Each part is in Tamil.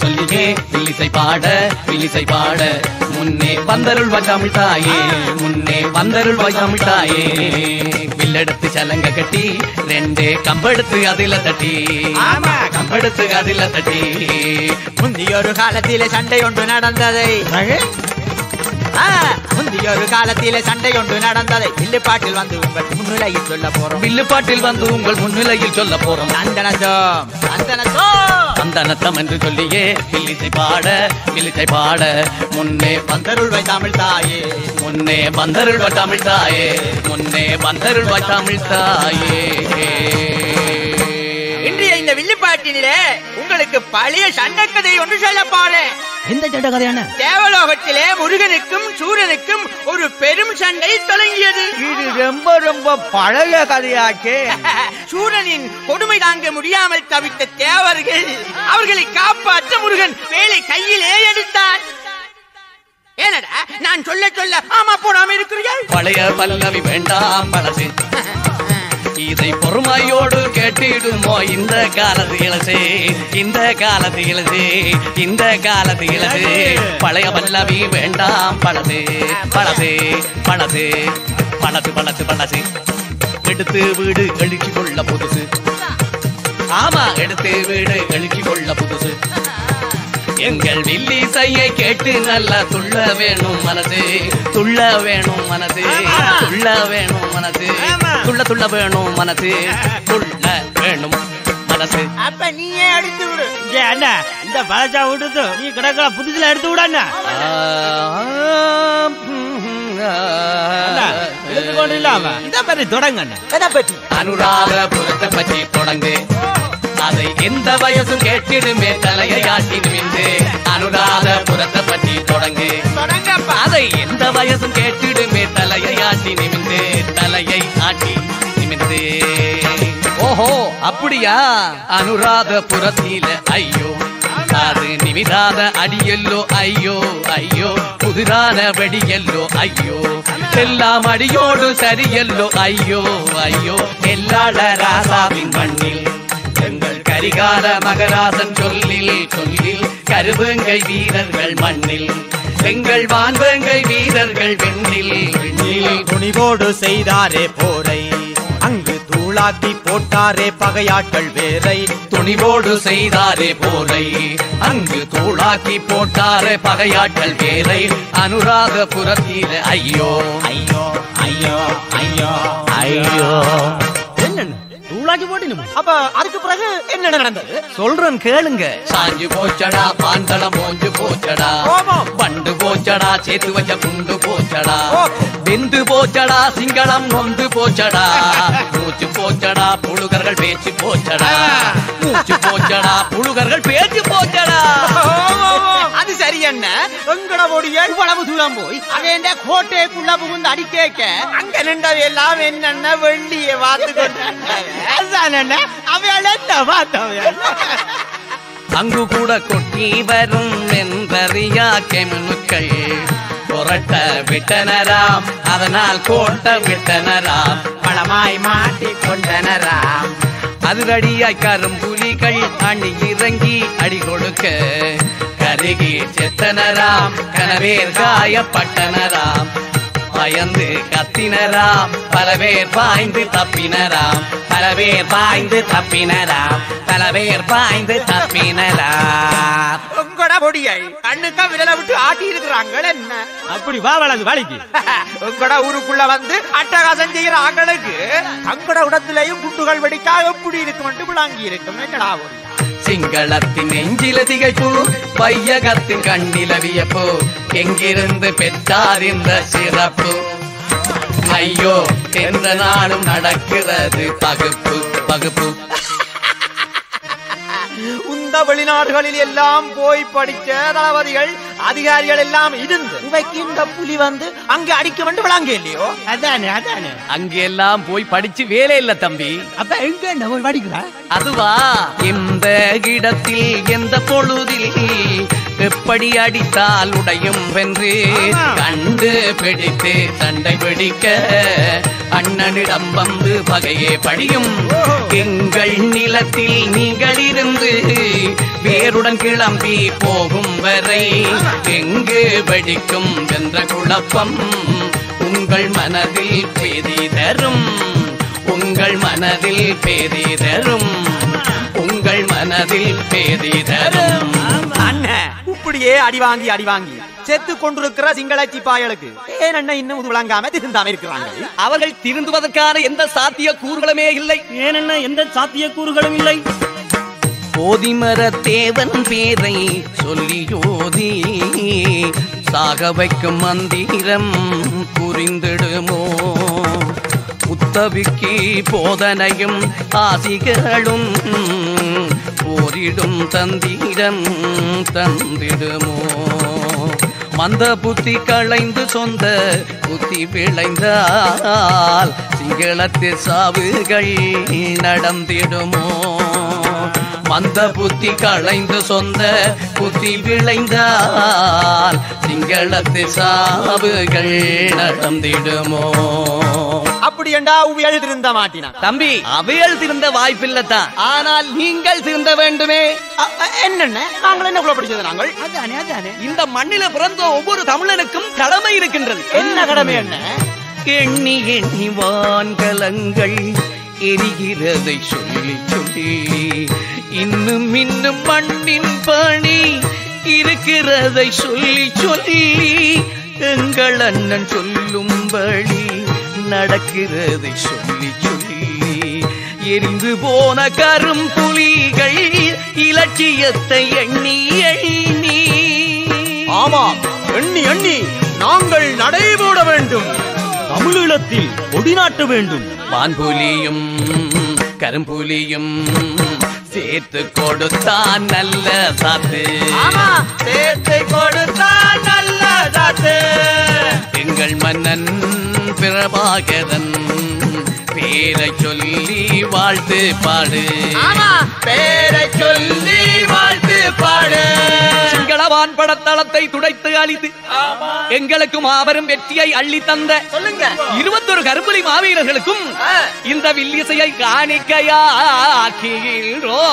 சொல்லியே வில்லிசை பாட வில்லிசை பாட முன்னே வந்தருள் தமிழ் தாயே முன்னே வந்தருள் தமிழ் தாயே வில்லெடுத்து சலங்க கட்டி ரெண்டே கம்பெடுத்து அதில தட்டி ஆமா. கம்பெடுத்து அதில தட்டி முந்தியொரு காலத்திலே சண்டை ஒன்று நடந்ததை ஆ, முந்தியொரு காலத்திலே சண்டை ஒன்று நடந்ததை வில்லுப்பாட்டில் வந்து உங்கள் முன்னிலையில் சொல்ல போறோம் வில்லுப்பாட்டில் வந்து உங்கள் முன்னிலையில் சொல்ல போறோம் சந்தனத்தோம் சந்தனத்தோம் சந்தனத்தம் என்று சொல்லியே வில்லிசை பாட வில்லிசை பாட முன்னே வந்தருள்வை தமிழ் தாயே முன்னே வந்தருள் தமிழ் தாயே முன்னே வந்தருள் தமிழ் தாயே இன்றைய இந்த வில்லுப்பாட்டினிலே உங்களுக்கு பழைய சண்டைக்கதை ஒன்று சொல்ல போறேன் எந்த சட்ட கதையான தேவலோகத்திலே முருகனுக்கும் சூரனுக்கும் ஒரு பெரும் சண்டை தொடங்கியது இது ரொம்ப ரொம்ப பழைய கதையாச்சே சூரனின் கொடுமை தாங்க முடியாமல் தவித்த தேவர்கள் அவர்களை காப்பாற்ற முருகன் வேலை கையிலே எடுத்தார் ஏனடா நான் சொல்ல சொல்ல ஆமா போடாம இருக்கிறீர்கள் பழைய பல்லவி வேண்டாம் பழசு இதை பொறுமையோடு கேட்டிடுமோ இந்த காலத்து இளசே இந்த காலத்து இளசே இந்த காலத்து இளசே பழைய பல்லவி வேண்டாம் பழசு பழசு பழசு பழசு பழசு பழசு எடுத்து வீடு எழுச்சி கொள்ள புதுசு ஆமா எடுத்து வீடு எழுச்சி கொள்ள புதுசு எங்கள் வில்லிசையை கேட்டு நல்லா துள்ள வேணும் மனசு துள்ள வேணும் மனசு துள்ள வேணும் மனசு துள்ள துள்ள வேணும் மனசு துள்ள வேணும் மனசு அப்ப நீயே அடித்து விடு அண்ணா இந்த பழச்சா விடுத்து நீ கிடக்கல புதுசுல எடுத்து விட அண்ணா அண்ணா எடுத்து கொண்டு இல்லாம இத பற்றி தொடங்க அண்ணா எதை பற்றி அனுராதபுரத்தை பற்றி தொடங்கு அதை எந்த வயசும் கேட்டிடுமே தலையை ஆட்டி நிமிந்து அனுராதபுரத்தை பற்றி தொடங்கு தொடங்கப்பா அதை எந்த வயசும் கேட்டிடுமே தலையை ஆட்டி நிமிந்து தலையை ஆட்டி நிமிந்து ஓஹோ அப்படியா அனுராதபுரத்தில ஐயோ அது நிமிதாத அடியல்லோ ஐயோ ஐயோ புதிரான வெடியல்லோ ஐயோ எல்லாம் அடியோடு சரியல்லோ ஐயோ ஐயோ எல்லாட ராசாவின் மண்ணில் எங்கள் கரிகால மகராசன் சொல்லில் சொல்லில் கருவேங்கை வீரர்கள் மண்ணில் எங்கள் வான்வேங்கை வீரர்கள் வெண்ணில் வெண்ணில் துணிவோடு செய்தாரே போரை அங்கு தூளாக்கி போட்டாரே பகையாட்கள் வேரை துணிவோடு செய்தாரே போரை அங்கு தூளாக்கி போட்டாரே பகையாட்கள் வேரை அனுராதபுரத்தில ஐயோ ஐயோ ஐயோ ஐயோ ஐயோ என்னண்ணா தூளாக்கி போட்டினுமா அப்ப அதுக்கு பிறகு என்ன நடந்தது சொல்றேன் கேளுங்க சாஞ்சு போச்சடா பாந்தளம் மோஞ்சு போச்சடா ஆமாம். பண்டு போச்சடா சேர்த்து வச்ச குண்டு போச்சடா ஓ. வெந்து போச்சடா சிங்களம் நொந்து போச்சடா மூச்சு போச்சடா புழுகர்கள் பேச்சு போச்சடா மூச்சு போச்சடா புழுகர்கள் பேச்சு போச்சடா அது சரி என்ன எங்கட ஓடிய இவ்வளவு தூரம் போய் அதேண்ட கோட்டைக்குள்ள புகுந்து அடி கேட்க அங்க நின்றவை எல்லாம் என்னென்ன வெள்ளிய பார்த்து கொண்டு அதுதான் அண்ணா அவையால என்ன பார்த்தவன் அங்கு கூட கொட்டி வரும் என்பறியா கெமினுக்கள் புரட்ட விட்டனராம் அதனால் கோட்ட விட்டனராம் பழமாய் மாட்டி கொண்டனராம் அதிரடியாய் கரும்புலிகள் அணி இறங்கி அடி கொடுக்க கருகி செத்தனராம் கனவேர் காயப்பட்டனராம் பயந்து கத்தினராம் பல பேர் பாய்ந்து தப்பினராம் பல பேர் பாய்ந்து தப்பினராம் பல பேர் பாய்ந்து தப்பினராம் உங்கட பொடியை கண்ணுக்கா விரல விட்டு ஆட்டி இருக்கிறாங்க என்ன அப்படி வா வளர்ந்து வேலைக்கு உங்கட ஊருக்குள்ள வந்து அட்டகாசம் செய்யற ஆங்களுக்கு தங்கட உடத்திலையும் குண்டுகள் வெடிக்கா எப்படி இருக்கும் விளங்கி இருக்கும் என்னடா ஒரு சிங்களத்தின் நெஞ்சில திகைப்பு பையகத்தின் கண்ணில வியப்பு எங்கிருந்து பெற்றார் இந்த சிறப்பு ஐயோ எந்த நாளும் நடக்கிறது பகுப்பு பகுப்பு உந்த வெளிநாடுகளில் எல்லாம் போய் படிச்ச தளபதிகள் அதிகாரிகள் எல்லாம் இருந்து இவைக்கு இந்த புலி வந்து அங்க அடிக்க வந்து விளங்க இல்லையோ அதானே அதானே அங்கெல்லாம் போய் படிச்சு வேலை இல்ல தம்பி அப்ப எங்க என்ன போய் படிக்கிறா அதுவா எந்த இடத்தில் எந்த பொழுதில் எப்படி அடித்தால் உடையும் வென்று கண்ட கண்டு பிடித்து சண்டை பிடிக்க அண்ணனிடம் வந்து பகையே படியும் எங்கள் நிலத்தில் நீங்கள் இருந்து வேருடன் கிளம்பி போகும் வரை எங்கு வெடிக்கும் என்ற குழப்பம் உங்கள் மனதில் பேதி தரும் உங்கள் மனதில் பேதி தரும் உங்கள் மனதில் பேதி தரும் அண்ணன் இப்படியே அடி வாங்கி அடி வாங்கி செத்து கொண்டிருக்கிற சிங்கள சிப்பாய்களுக்கு ஏன் அண்ணன் இன்னும் இது விளங்காம திருந்தாம இருக்கிறாங்க அவர்கள் திருந்துவதற்கான எந்த சாத்திய கூறுகளுமே இல்லை ஏனென்ன எந்த சாத்தியக்கூறுகளும் இல்லை போதிமர தேவன் பேரை சொல்லி யோதி சாக வைக்கும் மந்திரம் புரிந்திடுமோ உத்தவிக்கு போதனையும் ஆசிகளும் போரிடும் தந்திரம் தந்திடுமோ மந்த புத்தி களைந்து சொந்த புத்தி விளைந்தால் சிங்களத்து சாவுகள் நடந்திடுமோ மந்த புத்தி களைந்து சொந்த புத்தி விளைந்தால் சிங்களத்து சாவுகள் நடந்திடுமோ அப்படி என்றா உவியல் திருந்த மாட்டினான் தம்பி அவைகள் திருந்த வாய்ப்பில்லைத்தான் ஆனால் நீங்கள் திருந்த வேண்டுமே அ- அ- என்னண்ணே நாங்கள் என்ன குள்ள படிச்சது நாங்கள் அதானே அதானே இந்த மண்ணில பிறந்த ஒவ்வொரு தமிழனுக்கும் கடமை இருக்கின்றது என்ன கடமை என்ன எண்ணி எண்ணி வான்கலங்கள் எரிகிறதை சொல்லி சொல்லி இன்னும் இன்னும் மண்ணின் பணி இருக்கிறதை சொல்லி சொல்லி எங்கள் அண்ணன் சொல்லும்படி நடக்கிறதை சொல்லி சொல்லி எரிந்து போன கரும் புலிகள் இலட்சியத்தை எண்ணி எண்ணி ஆமாம் எண்ணி எண்ணி நாங்கள் நடைபோட வேண்டும் தமிழீழத்தில் கொடிநாட்ட வேண்டும் வான்புலியும் கரும்புலியும் சேர்த்து கொடுத்தான் நல்ல சாத்து ஆமா சேர்த்து கொடுத்தான் நல்ல சாத்து எங்கள் மன்னன் பிரபாகரன் பேரை சொல்லி வாழ்த்து பாடு ஆமா பேரை சொல்லி வாழ்த்து பாடு சிங்களவான் படத்தளத்தை துடைத்து அழித்து எங்களுக்கு மாபெரும் வெற்றியை அள்ளி தந்த சொல்லுங்க இருபத்தொரு கரும்புலி மாவீரர்களுக்கும் இந்த வில்லிசையை காணிக்கையாக்கிறோ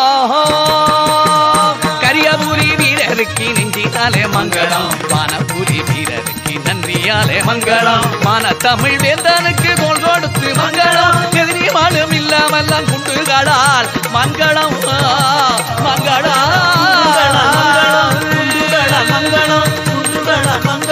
கரியபுரி வீரருக்கு நெஞ்சினாலே மங்களம் வானபுரி வீரருக்கு நன்றியாலே மங்களம் மான தமிழ் வேந்தனுக்கு கோல் கொடுத்து மங்களம் எதிரி மாலும் இல்லாமல்லாம் குண்டுகளால் மங்களம் மங்களம் மங்களம் மங்களம் மங்களம்